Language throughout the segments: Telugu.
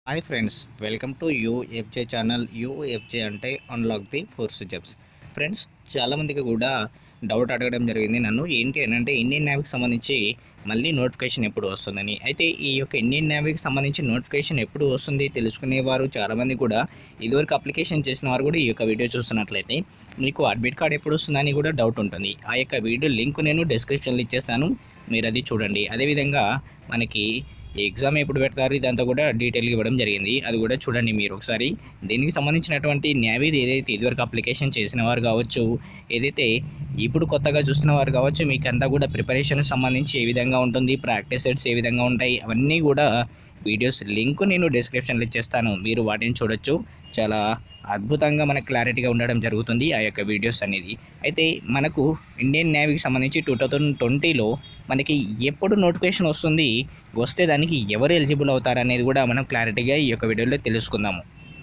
hi friends welcome to UFJ channel UFJ అంటే unlock the force jobs friends చాలామందికి కూడా డౌట్ అడగడం జరిగింది నన్ను ఏంటి అని అంటే ఇండియన్ నేవీకి సంబంధించి మళ్ళీ నోటిఫికేషన్ ఎప్పుడు వస్తుందని అయితే ఈ యొక్క ఇండియన్ నేవీకి సంబంధించి నోటిఫికేషన్ ఎప్పుడు వస్తుంది తెలుసుకునేవారు చాలామంది కూడా ఇదివరకు అప్లికేషన్ చేసిన వారు కూడా ఈ యొక్క వీడియో చూస్తున్నట్లయితే మీకు అడ్మిట్ కార్డ్ ఎప్పుడు వస్తుందని కూడా డౌట్ ఉంటుంది ఆ యొక్క వీడియో లింక్ నేను డిస్క్రిప్షన్లో ఇచ్చేస్తాను మీరు అది చూడండి అదేవిధంగా మనకి ఎగ్జామ్ ఎప్పుడు పెడతారు ఇదంతా కూడా డీటెయిల్గా ఇవ్వడం జరిగింది అది కూడా చూడండి మీరు ఒకసారి దీనికి సంబంధించినటువంటి న్యావీది ఏదైతే ఇదివరకు అప్లికేషన్ చేసిన వారు కావచ్చు ఏదైతే ఇప్పుడు కొత్తగా చూస్తున్న వారు కావచ్చు మీకు అంతా కూడా ప్రిపరేషన్ సంబంధించి ఏ విధంగా ఉంటుంది ప్రాక్టీస్ సెట్స్ ఏ విధంగా ఉంటాయి అవన్నీ కూడా వీడియోస్ లింక్ నేను డిస్క్రిప్షన్లో ఇచ్చేస్తాను మీరు వాటిని చూడొచ్చు చాలా అద్భుతంగా మనకు క్లారిటీగా ఉండడం జరుగుతుంది ఆ యొక్క వీడియోస్ అనేది అయితే మనకు ఇండియన్ నేవీకి సంబంధించి టూ థౌజండ్ ట్వంటీలో మనకి ఎప్పుడు నోటిఫికేషన్ వస్తుంది వస్తే దానికి ఎవరు ఎలిజిబుల్ అవుతారు అనేది కూడా మనం క్లారిటీగా ఈ యొక్క వీడియోలో తెలుసుకుందాము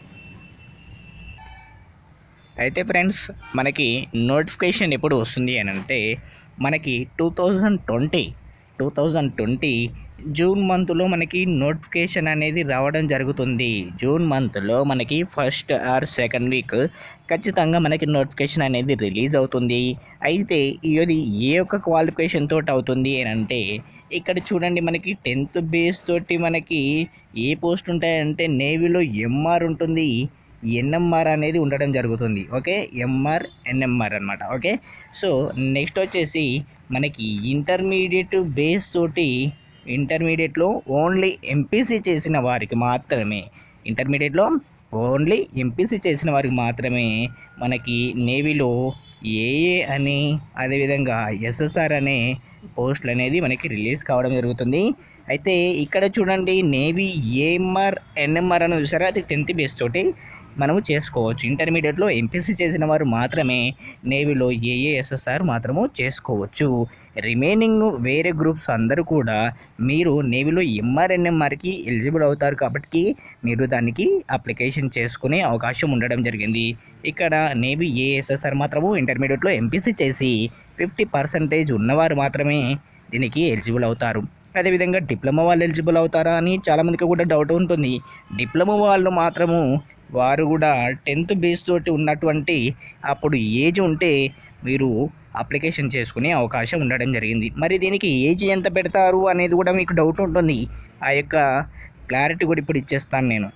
అయితే ఫ్రెండ్స్ మనకి నోటిఫికేషన్ ఎప్పుడు వస్తుంది అని అంటే మనకి two thousand twenty two thousand twenty June మంత్లో మనకి నోటిఫికేషన్ అనేది రావడం జరుగుతుంది జూన్ మంత్లో మనకి ఫస్ట్ ఆర్ సెకండ్ వీక్ ఖచ్చితంగా మనకి నోటిఫికేషన్ అనేది రిలీజ్ అవుతుంది అయితే ఇది ఏ ఒక్క క్వాలిఫికేషన్ తోటి అవుతుంది అని అంటే ఇక్కడ చూడండి మనకి టెన్త్ బేస్ తోటి మనకి ఏ పోస్ట్ ఉంటాయంటే నేవీలో ఎంఆర్ ఉంటుంది ఎన్ఎంఆర్ అనేది ఉండడం జరుగుతుంది ఓకే ఎంఆర్ ఎన్ఎంఆర్ అనమాట ఓకే సో నెక్స్ట్ వచ్చేసి మనకి ఇంటర్మీడియట్ బేస్ తోటి ఇంటర్మీడియట్లో ఓన్లీ ఎంపీసీ చేసిన వారికి మాత్రమే ఇంటర్మీడియట్లో ఓన్లీ ఎంపీసీ చేసిన వారికి మాత్రమే మనకి నేవీలో ఏఏ అని అదేవిధంగా ఎస్ఎస్ఆర్ అనే పోస్టులు అనేది మనకి రిలీజ్ కావడం జరుగుతుంది అయితే ఇక్కడ చూడండి నేవీ ఏఎంఆర్ ఎన్ఎంఆర్ అని చూసారా అది టెన్త్ బేస్ తోటి మనము చేసుకోవచ్చు ఇంటర్మీడియట్లో ఎంపీసీ చేసిన వారు మాత్రమే నేవీలో ఏఏఎస్ఎస్ఆర్ మాత్రము చేసుకోవచ్చు రిమైనింగ్ వేరే గ్రూప్స్ అందరూ కూడా మీరు నేవీలో ఎంఆర్ఎన్ఎంఆర్కి ఎలిజిబుల్ అవుతారు కాబట్టి మీరు దానికి అప్లికేషన్ చేసుకునే అవకాశం ఉండడం జరిగింది ఇక్కడ నేవీ ఏఎస్ఎస్ఆర్ మాత్రము ఇంటర్మీడియట్లో ఎంపీసీ చేసి ఫిఫ్టీ పర్సెంటేజ్ ఉన్నవారు మాత్రమే దీనికి ఎలిజిబుల్ అవుతారు అదేవిధంగా డిప్లొమా వాళ్ళు ఎలిజిబుల్ అవుతారా అని చాలామందికి కూడా డౌట్ ఉంటుంది డిప్లొమా వాళ్ళు మాత్రము వారు కూడా టెన్త్ బేస్ తోటి ఉన్నటువంటి అప్పుడు ఏజ్ ఉంటే మీరు అప్లికేషన్ చేసుకునే అవకాశం ఉండడం జరిగింది మరి దీనికి ఏజ్ ఎంత పెడతారు అనేది కూడా మీకు డౌట్ ఉంటుంది ఆ యొక్క క్లారిటీ కూడా ఇప్పుడు ఇచ్చేస్తాను నేను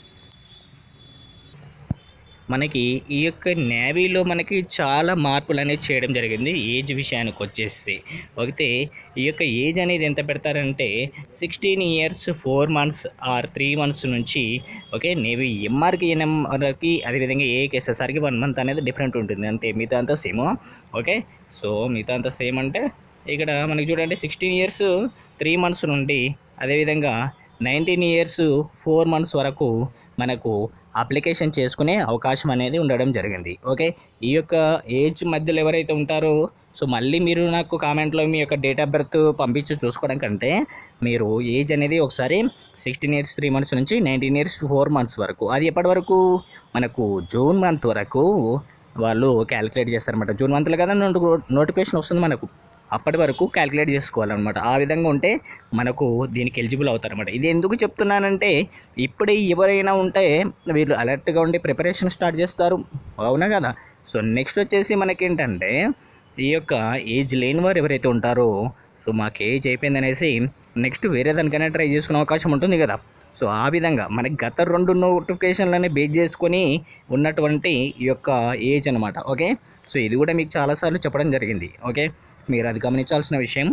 మనకి ఈ యొక్క నేవీలో మనకి చాలా మార్పులు అనేది చేయడం జరిగింది ఏజ్ విషయానికి వచ్చేస్తే అయితే ఈ యొక్క ఏజ్ అనేది ఎంత పెడతారంటే sixteen years four months or three months నుంచి ఓకే నేవీ ఎంఆర్కి ఎన్ఎంఆర్కి అదేవిధంగా ఏకేఎస్ఎస్ఆర్కి వన్ మంత్ అనేది డిఫరెంట్ ఉంటుంది అంతే మిగతా అంతా సేమ్ ఓకే సో మిగతా అంతా సేమ్ అంటే ఇక్కడ మనకి చూడండి సిక్స్టీన్ ఇయర్స్ త్రీ మంత్స్ నుండి అదేవిధంగా నైన్టీన్ ఇయర్స్ ఫోర్ మంత్స్ వరకు మనకు అప్లికేషన్ చేసుకునే అవకాశం అనేది ఉండడం జరిగింది ఓకే ఈ యొక్క ఏజ్ మధ్యలో ఎవరైతే ఉంటారో సో మళ్ళీ మీరు నాకు కామెంట్లో మీ యొక్క డేట్ ఆఫ్ బర్త్ పంపించి చూసుకోవడం కంటే మీరు ఏజ్ అనేది ఒకసారి సిక్స్టీన్ ఇయర్స్ త్రీ మంత్స్ నుంచి నైన్టీన్ ఇయర్స్ ఫోర్ మంత్స్ వరకు అది ఎప్పటి వరకు మనకు జూన్ మంత్ వరకు వాళ్ళు క్యాలిక్యులేట్ చేస్తారనమాట జూన్ మంత్లో కదా నోటిఫికేషన్ వస్తుంది మనకు అప్పటి వరకు క్యాలిక్యులేట్ చేసుకోవాలన్నమాట ఆ విధంగా ఉంటే మనకు దీనికి ఎలిజిబుల్ అవుతారన్నమాట ఇది ఎందుకు చెప్తున్నానంటే ఇప్పుడే ఎవరైనా ఉంటే వీళ్ళు అలర్ట్గా ఉండి ప్రిపరేషన్ స్టార్ట్ చేస్తారు అవునా కదా సో నెక్స్ట్ వచ్చేసి మనకేంటంటే ఈ యొక్క ఏజ్ లేని వారు ఎవరైతే ఉంటారో సో మాకు ఏజ్ అయిపోయింది అనేసి నెక్స్ట్ వేరే దానికైనా ట్రై చేసుకునే అవకాశం ఉంటుంది కదా సో ఆ విధంగా మనకి గత రెండు నోటిఫికేషన్లనే బేస్ చేసుకొని ఉన్నటువంటి ఈ యొక్క ఏజ్ అనమాట ఓకే సో ఇది కూడా మీకు చాలాసార్లు చెప్పడం జరిగింది ఓకే మీరు అది గమనించాల్సిన విషయం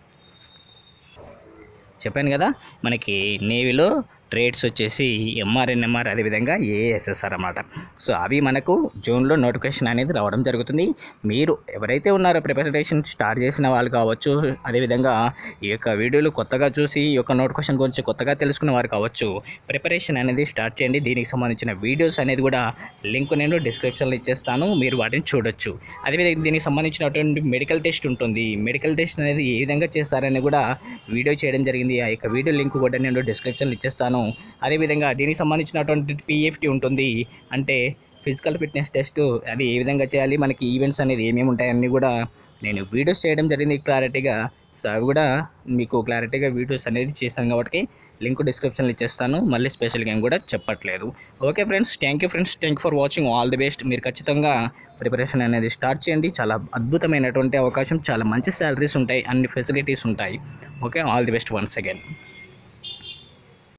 చెప్పాను కదా మనకి నేవీలో ట్రేడ్స్ వచ్చేసి ఎంఆర్ఎన్ఎంఆర్ అదేవిధంగా ఏఎస్ఎస్ఆర్ అన్నమాట సో అవి మనకు జూన్లో నోటిఫికేషన్ అనేది రావడం జరుగుతుంది మీరు ఎవరైతే ఉన్నారో ప్రిపరేషన్ స్టార్ట్ చేసిన వాళ్ళు కావచ్చు అదేవిధంగా ఈ యొక్క వీడియోలు కొత్తగా చూసి ఈ యొక్క నోటిఫికేషన్ గురించి కొత్తగా తెలుసుకున్న వారు కావచ్చు ప్రిపరేషన్ అనేది స్టార్ట్ చేయండి దీనికి సంబంధించిన వీడియోస్ అనేది కూడా లింక్ నేను డిస్క్రిప్షన్లో ఇచ్చేస్తాను మీరు వాటిని చూడొచ్చు అదేవిధంగా దీనికి సంబంధించినటువంటి మెడికల్ టెస్ట్ ఉంటుంది మెడికల్ టెస్ట్ అనేది ఏ విధంగా చేస్తారని కూడా వీడియో చేయడం జరిగింది ఆ యొక్క వీడియో లింక్ కూడా నేను డిస్క్రిప్షన్లో ఇచ్చేస్తాను అదేవిధంగా దీనికి సంబంధించినటువంటి పిఎఫ్టీ ఉంటుంది అంటే ఫిజికల్ ఫిట్నెస్ టెస్ట్ అది ఏ విధంగా చేయాలి మనకి ఈవెంట్స్ అనేది ఏమేమి ఉంటాయన్నీ కూడా నేను వీడియోస్ చేయడం జరిగింది క్లారిటీగా సో అవి కూడా మీకు క్లారిటీగా వీడియోస్ అనేది చేశాను కాబట్టి లింక్ డిస్క్రిప్షన్లో ఇచ్చేస్తాను మళ్ళీ స్పెషల్ గేమ్ కూడా చెప్పట్లేదు okay friends thank you friends thank for watching all the best మీరు ఖచ్చితంగా ప్రిపరేషన్ అనేది స్టార్ట్ చేయండి చాలా అద్భుతమైనటువంటి అవకాశం చాలా మంచి శాలరీస్ ఉంటాయి అన్ని ఫెసిలిటీస్ ఉంటాయి okay all the best once again